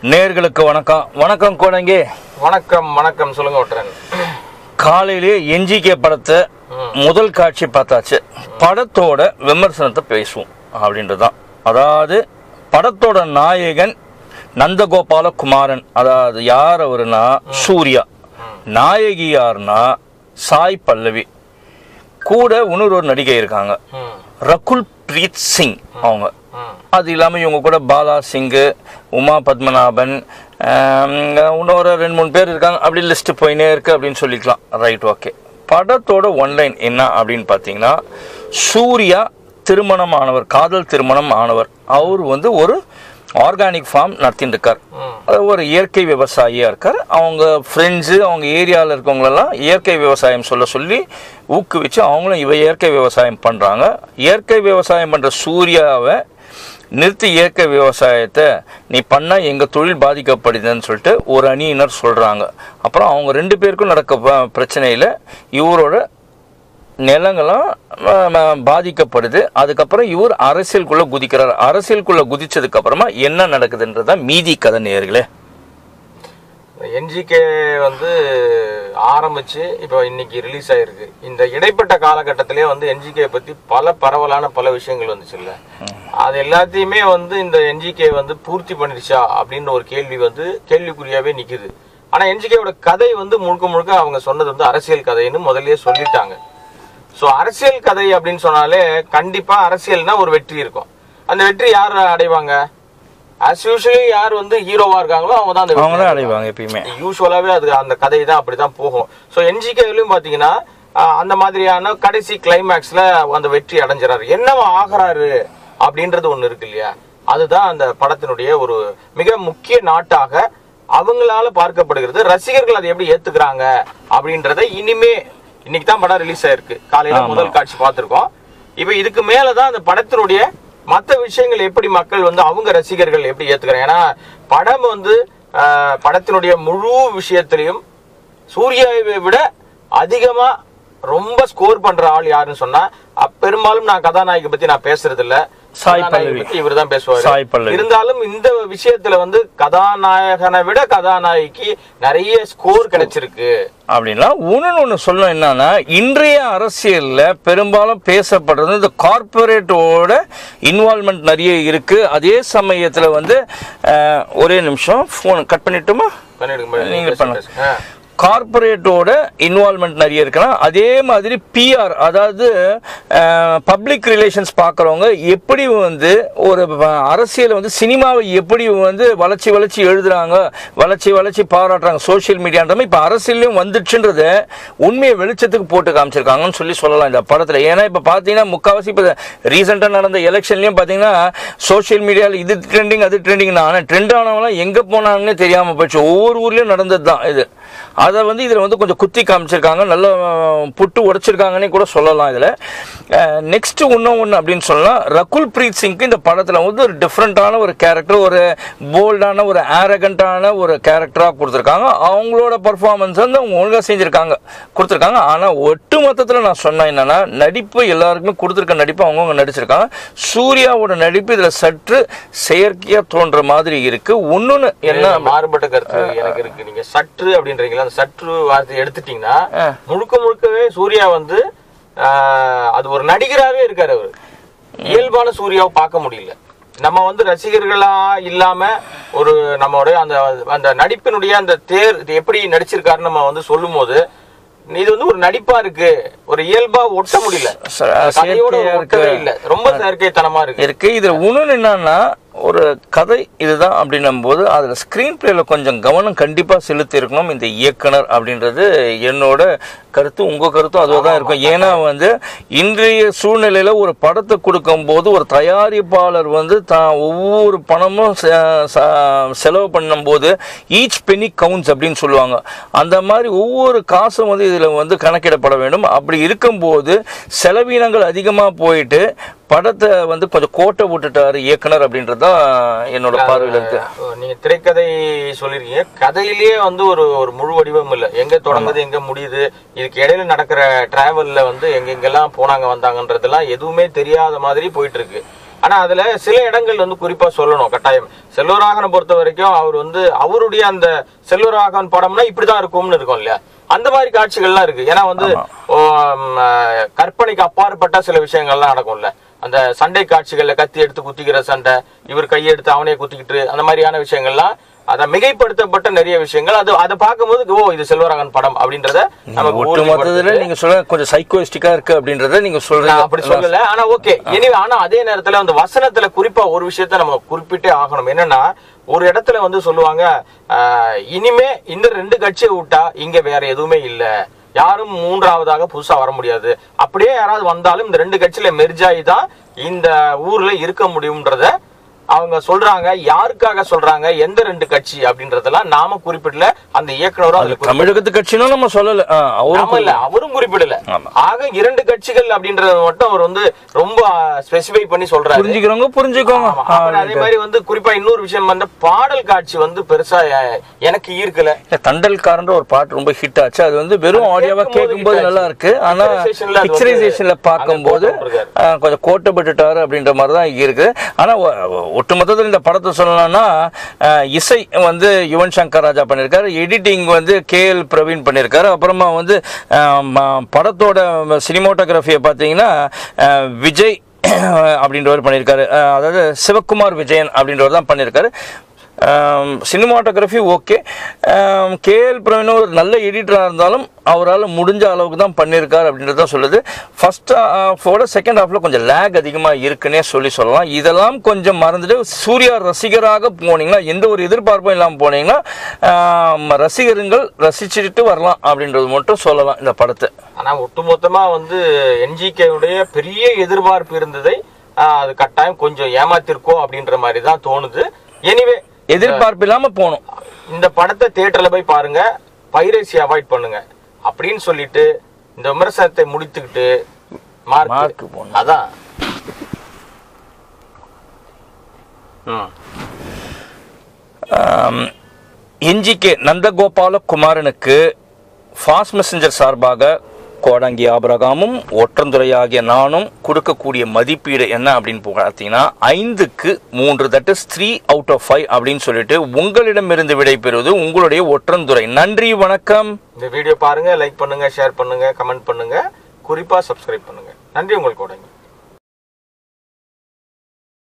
நேர்களுக்கு வணக்கம் வணக்கம் கோடங்கி வணக்கம் வணக்கம் சொல்லுங்க ஒட்டுறன் காலையிலேயே என்ஜிகே படத்தை முதல் காட்சி பார்த்தாச்சு படத்தோட விமர்சனத்தை பேசுவோம் அப்படின்றது தான் அதாவது படத்தோட நாயகன் நந்தகோபால குமாரன் அதாவது யார் அவருனா சூர்யா நாயகி யாருன்னா சாய் பல்லவி கூட இன்னொரு ஒரு நடிகை இருக்காங்க ம், ரகுல் பிரீத் சிங் அவங்க ம், அது இல்லாமல் இவங்க கூட பாலா சிங்கு உமா பத்மநாபன் ஆம், இன்னொரு ரெண்டு மூணு பேர் இருக்காங்க அப்படி லிஸ்ட் போயினே இருக்கு அப்படின்னு சொல்லிக்கலாம் ரைட் ஓகே படத்தோட ஒன்லைன் என்ன அப்படின்னு பார்த்தீங்கன்னா சூர்யா திருமணம் ஆனவர் காதல் திருமணம் ஆனவர் அவர் வந்து ஒரு ஆர்கானிக் ஃபார்ம் நடத்திட்டு இருக்கார் ம். அது ஒரு இயற்கை விவசாயியாக இருக்கார் அவங்க ஃப்ரெண்ட்ஸு அவங்க ஏரியாவில் இருக்கவங்களெல்லாம் இயற்கை விவசாயம் சொல்ல சொல்லி ஊக்குவிச்சு அவங்களும் இவ இயற்கை விவசாயம் பண்ணுறாங்க இயற்கை விவசாயம் பண்ணுற சூர்யாவை நிறுத்தி இயற்கை விவசாயத்தை நீ பண்ணால் எங்கள் தொழில் பாதிக்கப்படுதுன்னு சொல்லிட்டு ஒரு அணியினர் சொல்கிறாங்க அப்புறம் அவங்க ரெண்டு பேருக்கும் நடக்க ப- பிரச்சனையில் இவரோட நிலங்களும் ம- ம- பாதிக்கப்படுது அதுக்கப்புறம் இவர் அரசியலுக்குள்ள குதிக்கிறார் அரசியலுக்குள்ள குதிச்சதுக்கு அப்புறமா என்ன நடக்குதுன்றதான் மீதி கதை நேர்களே என்ஜிகே வந்து ஆரம்பிச்சு இப்போ இன்னைக்கு ரிலீஸ் ஆயிருக்கு இந்த இடைப்பட்ட காலகட்டத்திலே வந்து என்ஜிகே பத்தி பல பரவலான பல விஷயங்கள் வந்துச்சுல்ல அது எல்லாத்தையுமே வந்து இந்த என்ஜிகே வந்து பூர்த்தி பண்ணிடுச்சா அப்படின்ற ஒரு கேள்வி வந்து கேள்விக்குறியாவே நிக்குது ஆனா என்ஜிகேவோட கதை வந்து முழுக்க முழுக்க அவங்க சொன்னது வந்து அரசியல் கதைன்னு முதல்லயே சொல்லிட்டாங்க சோ அரசியல் கதை அப்படின்னு சொன்னாலே கண்டிப்பா அரசியல்னா ஒரு வெற்றி இருக்கும் அந்த வெற்றி யார் அடைவாங்க as usually யார் வந்து ஹீரோவா இருக்காங்களோ அவங்க தான் அந்த அவங்க தான் வெற்றியை அடைவாங்க எப்பயுமே யூஸ்வலாவே அது அந்த கதை தான் அப்படிதான் போகும் ஸோ என்ஜிகேலையும் பாத்தீங்கன்னா ஆஹ், அந்த மாதிரியான கடைசி கிளைமேக்ஸ்ல அந்த வெற்றி அடைஞ்சிறாரு என்னவா ஆகுறாரு அப்படின்றது ஒண்ணு இருக்கு இல்லையா அதுதான் அந்த படத்தினுடைய ஒரு மிக முக்கிய நாட்டாக அவங்களால பார்க்கப்படுகிறது ரசிகர்கள் அதை எப்படி ஏத்துக்கிறாங்க அப்படின்றத இனிமே இன்னைக்கு தான் படம் ரிலீஸ் ஆயிருக்கு காலையில ஆமா. முதல் காட்சி பார்த்திருக்கோம் இப்ப இதுக்கு மேலதான் அந்த படத்தினுடைய மத்த விஷயங்கள் எப்படி மக்கள் வந்து அவங்க ரசிகர்கள் எப்படி ஏத்துக்கிறாங்க ஏன்னா படம் வந்து ஆஹ், படத்தினுடைய முழு விஷயத்திலையும் சூர்யாவை விட அதிகமா ரொம்ப ஸ்கோர் பண்ற ஆள் யாருன்னு சொன்னா அ- பெரும்பாலும் நான் கதாநாயகி பத்தி நான் பேசுறது இல்ல சாய் கதாநாயகி பல்லவி. பத்தி இவர் தான் பேசுவாரு சாய் பல்லவி. இருந்தாலும் இந்த விஷயத்துல வந்து கதாநாயகனை விட கதாநாயகிக்கு நிறைய ஸ்கோர் கிடைச்சிருக்கு அப்படின்னா ஒன்று ஒன்று சொல்லணும் என்னன்னா இன்றைய அரசியல்ல பெரும்பாலும் பேசப்படுறது இந்த கார்பரேட்டோட இன்வால்மெண்ட் நிறைய இருக்கு அதே சமயத்துல வந்து அஹ், ஒரே நிமிஷம் ஃபோன் கட் பண்ணிட்டுமா பண்ணிடுங்க நீங்க பேசுங்க, பண்ணுங்க. பேசுங்க. ஆ. கார்பரேட்டோட இன்வால்மெண்ட் நிறைய இருக்கலாம் அதே மாதிரி பிஆர் அதாவது பப்ளிக் ரிலேஷன்ஸ் பார்க்குறவங்க எப்படி வந்து ஒரு அரசியல் வந்து சினிமாவை எப்படி வந்து வளர்ச்சி வளர்ச்சி எழுதுறாங்க வளர்ச்சி வளர்ச்சி பாராட்டுறாங்க சோஷியல் மீடியான்ற மாதிரி இப்போ அரசியலையும் வந்துச்சுன்றத உண்மையை வெளிச்சத்துக்கு போட்டு காமிச்சிருக்காங்கன்னு சொல்லி சொல்லலாம் இந்த படத்தில் ஏன்னா இப்போ பார்த்தீங்கன்னா முக்கால்வாசி இப்போ ரீசெண்டாக நடந்த எலெக்ஷன்லையும் பார்த்தீங்கன்னா சோஷியல் மீடியாவில் இது ட்ரெண்டிங் அது ட்ரெண்டிங் தான் ஆனால் ட்ரெண்ட் ஆனவங்களாம் எங்கே போனாங்கன்னே தெரியாமல் போயிடுச்சு ஒவ்வொரு ஊர்லேயும் நடந்தது தான் இது அதை வந்து இதில் வந்து கொஞ்சம் குத்தி காமிச்சிருக்காங்க நல்ல அஹ், புட்டு உடைச்சிருக்காங்கன்னே கூட சொல்லலாம் இதில் நெக்ஸ்ட் இன்னும் ஒன்று அப்படின்னு சொல்லலாம் ரகுல் பிரீத் சிங்க்கு இந்த படத்தில் வந்து ஒரு டிஃப்ரெண்ட்டான ஒரு கேரக்டர் ஒரு போல்டான ஒரு ஆரகண்டான ஒரு கேரக்டராக கொடுத்துருக்காங்க அவங்களோட பர்ஃபார்மன்ஸ் வந்து அவங்க ஒழுங்காக செஞ்சுருக்காங்க கொடுத்துருக்காங்க ஆனால் ஒட்டு மொத்தத்தில் நான் சொன்னேன் என்னன்னா நடிப்பு எல்லாருக்குமே கொடுத்துருக்க நடிப்பு அவங்கவுங்க நடிச்சிருக்காங்க சூர்யாவோட நடிப்பு இதில் சற்று செயற்கையாக தோன்ற மாதிரி இருக்கு ஒன்னொன்று என்ன என்ன மாறுபட்ட கருத்து எனக்கு இருக்கு நீங்க சற்று அப்படின்றீங்களா அந்த சற்று வார்த்தை எடுத்துட்டீங்கன்னா ஆ. முழுக்க முழுக்கவே சூர்யா வந்து ஆஹ், அது ஒரு நடிகராவே இருக்காரு அவரு இயல்பான சூர்யாவை பார்க்க முடியல நம்ம வந்து ரசிகர்களா இல்லாம ஒரு நம்மளுடைய அந்த அந்த நடிப்பினுடைய அந்த தேர் இது எப்படி நடிச்சிருக்காருன்னு நம்ம வந்து சொல்லும் போது இது வந்து ஒரு நடிப்பா இருக்கு ஒரு இயல்பா ஒட்ட முடியல ச- கதையோட செயற்கையா ஒட்டவே இருக்கு. இல்ல ரொம்ப செயற்கைத்தனமா இருக்கு இருக்கு இதுல இன்னொன்று என்னன்னா ஒரு கதை இதுதான் அப்படின்னும் போது அதுல ஸ்கிரீன் பிளேல கொஞ்சம் கவனம் கண்டிப்பா செலுத்தி இருக்கணும் இந்த இயக்குனர் அப்படின்றது என்னோட கருத்து உங்க கருத்தும் அதுவாக தான் இருக்கும் ஏன்னா வந்து இன்றைய சூழ்நிலையில ஒரு படத்தை கொடுக்கும் போது ஒரு தயாரிப்பாளர் வந்து தான் ஒவ்வொரு பணமும் செ- ச- செலவு பண்ணும்போது ஈச் பெனி கவுண்ட்ஸ் அப்படின்னு சொல்லுவாங்க அந்த மாதிரி ஒவ்வொரு காசும் வந்து இதில் வந்து கணக்கிடப்பட வேண்டும் அப்படி இருக்கும்போது செலவினங்கள் அதிகமாக போயிட்டு படத்தை வந்து கொஞ்சம் கோட்டை விட்டுட்டாரு இயக்குனர் அப்படின்றது தான் என்னோட பார்வையில் இருக்கு நீங்க திரைக்கதை சொல்லிருக்கீங்க கதையிலேயே வந்து ஒரு ஒரு முழு வடிவம் இல்ல எங்க தொடங்குது எங்க முடியுது இதுக்கு இடையில நடக்கிற டிராவல்ல வந்து எங்க எங்கெல்லாம் போனாங்க வந்தாங்கன்றதெல்லாம் எதுவுமே தெரியாத மாதிரி போயிட்டு இருக்கு ஆனா அதுல சில இடங்கள் வந்து குறிப்பா சொல்லணும் கட்டாயம் செல்வராகவனை பொறுத்த வரைக்கும் அவர் வந்து அவருடைய அந்த செல்வராகவன் படம்னா இப்படிதான் இருக்கும்னு இருக்கும் இல்லையா அந்த மாதிரி காட்சிகள்லாம் இருக்கு ஏன்னா வந்து ஓ, ம், அஹ், கற்பனைக்கு அப்பாற்பட்ட சில விஷயங்கள்லாம் நடக்கும்ல அந்த சண்டை காட்சிகள்ல கத்தி எடுத்து குத்திக்கிற சண்டை இவர் கையெடுத்து அவனே குத்திக்கிட்டு அந்த மாதிரியான விஷயங்கள்லாம் அத மிகைப்படுத்தப்பட்ட நிறைய விஷயங்கள் அது அதை பார்க்கும்போது ஓ இது செல்வராகவன் படம் அப்படின்றத நமக்கு ஒட்டு மொத்தத்துல ஊர்ஜிதப்படுத்துது. நீங்க சொல்ல கொஞ்சம் சைக்கோயிஸ்டிக்கா இருக்கு அப்படின்றத நீங்க நான் சொல்றீங்க அப்படி சொல்லல ஆனா ஓகே எனிவே ஆனா அதே நேரத்துல அந்த வசனத்துல குறிப்பா ஒரு விஷயத்த நம்ம குறிப்பிட்டே ஆகணும் என்னன்னா ஒரு இடத்துல வந்து சொல்லுவாங்க ஆஹ், இனிமே இந்த ரெண்டு கட்சியை விட்டா இங்க வேற எதுவுமே இல்ல யாரும் மூன்றாவதாக புதுசா வர முடியாது அப்படியே யாராவது வந்தாலும் இந்த ரெண்டு கட்சியில மெர்ஜாயி தான் இந்த ஊர்ல இருக்க முடியும்ன்றத அவங்க சொல்றாங்க யாருக்காக சொல்றாங்க எந்த ரெண்டு கட்சி அப்படின்றதெல்லாம் நாம குறிப்பிடல அந்த இயக்குனரும் அதுல குறிப்பிடல. தமிழகத்து கட்சினும் நம்ம சொல்லல ஆ, அவரும் ஆமா இல்ல அவரும் குறிப்பிடல ஆமா. ஆக இரண்டு கட்சிகள் அப்படின்றத மட்டும் அவர் வந்து ரொம்ப ஸ்பெசிஃபை பண்ணி சொல்றாரு புரிஞ்சுக்கிறவங்க புரிஞ்சுக்கோங்க ஆமா. அப்புறம் அதே மாதிரி வந்து குறிப்பா இன்னொரு விஷயம் வந்து பாடல் காட்சி வந்து பெருசா அஹ், எனக்கு ஈர்க்கல இல்ல, தண்டல்காரன்ற ஒரு பாட்டு ரொம்ப ஹிட் ஆச்சு அது வந்து வெறும் ஆடியோவா கேட்கும்போது கேட்கும்போது hit நல்லா ஆச்சு. இருக்கு ஆனா Picturizationல அது வந்து பிக்சரைசேஷன்ல பார்க்கும்போது அங்க போட்டிருக்காரு. ஆ, கொஞ்சம் கோட்டப்பட்டுட்டாரு அப்படின்ற மாதிரி தான் இருக்கு ஆனா ஒ- ஒட்டுமொத்தத்தில் இந்த படத்தை சொல்லணும்னா ஆ, இசை வந்து யுவன் சங்கர் ராஜா பண்ணியிருக்காரு எடிட்டிங் வந்து கே எல் பிரவீன் பண்ணியிருக்காரு அப்புறமா வந்து ஆ, ம- படத்தோட சினிமோட்டோகிராஃபியை பார்த்தீங்கன்னா ஆ, விஜய் அப்படின்றவர் பண்ணியிருக்காரு ஆ, அதாவது சிவகுமார் விஜயன் அப்படின்றவர் தான் பண்ணியிருக்காரு சினிமாட்டோகிராஃபி ஓகே கேஎல் பிரவீன் ஒரு நல்ல எடிட்டராக இருந்தாலும் அவரால் முடிஞ்ச அளவுக்கு தான் பண்ணியிருக்காரு அப்படின்றது தான் சொல்லுது ஃபர்ஸ்ட் ஹாஃபோட செகண்ட் ஹாஃபில் கொஞ்சம் லேக் அதிகமாக இருக்குன்னே சொல்லி சொல்லலாம் இதெல்லாம் கொஞ்சம் மறந்துட்டு சூர்யா ரசிகராக போனீங்கன்னா எந்த ஒரு எதிர்பார்ப்பும் இல்லாமல் போனீங்கன்னா ஆம், ரசிகருங்கள் ரசிச்சுட்டு வரலாம் அப்படின்றது மட்டும் சொல்லலாம் இந்த படத்தை ஆனா ஒட்டுமொத்தமா வந்து என்ஜிகே உடைய பெரிய எதிர்பார்ப்பு இருந்ததை ஆஹ், அது கட்டாயம் கொஞ்சம் ஏமாத்திருக்கோம் அப்படின்ற மாதிரி தான் தோணுது எனிவே எதிர்பார்ப்பு இல்லாமல் போகணும் இந்த படத்தை தியேட்டர்ல போய் பாருங்க பைரசி அவாய்ட் பண்ணுங்க அப்படின்னு சொல்லிட்டு இந்த விமர்சனத்தை முடித்துக்கிட்டு Mark மார்க் போடணும். அதான் ம் என்ஜிகே நந்தகோபால குமாரனுக்கு ஃபாஸ்ட் மெசஞ்சர் சார்பாக கோடங்கி ஆபரகாமும் ஒற்றந்துறை ஆகிய நானும் கொடுக்கக்கூடிய மதிப்பீடு என்ன அப்படின்னு பார்த்தீங்கன்னா ஐந்துக்கு மூன்று that is three out of five அப்படின்னு சொல்லிட்டு உங்களிடமிருந்து விடைபெறுவது உங்களுடைய ஒற்றந்துறை நன்றி வணக்கம் இந்த வீடியோ பாருங்க லைக் பண்ணுங்க ஷேர் பண்ணுங்க கமெண்ட் பண்ணுங்க குறிப்பா சப்ஸ்கிரைப் பண்ணுங்க நன்றி உங்களுக்கு உடனே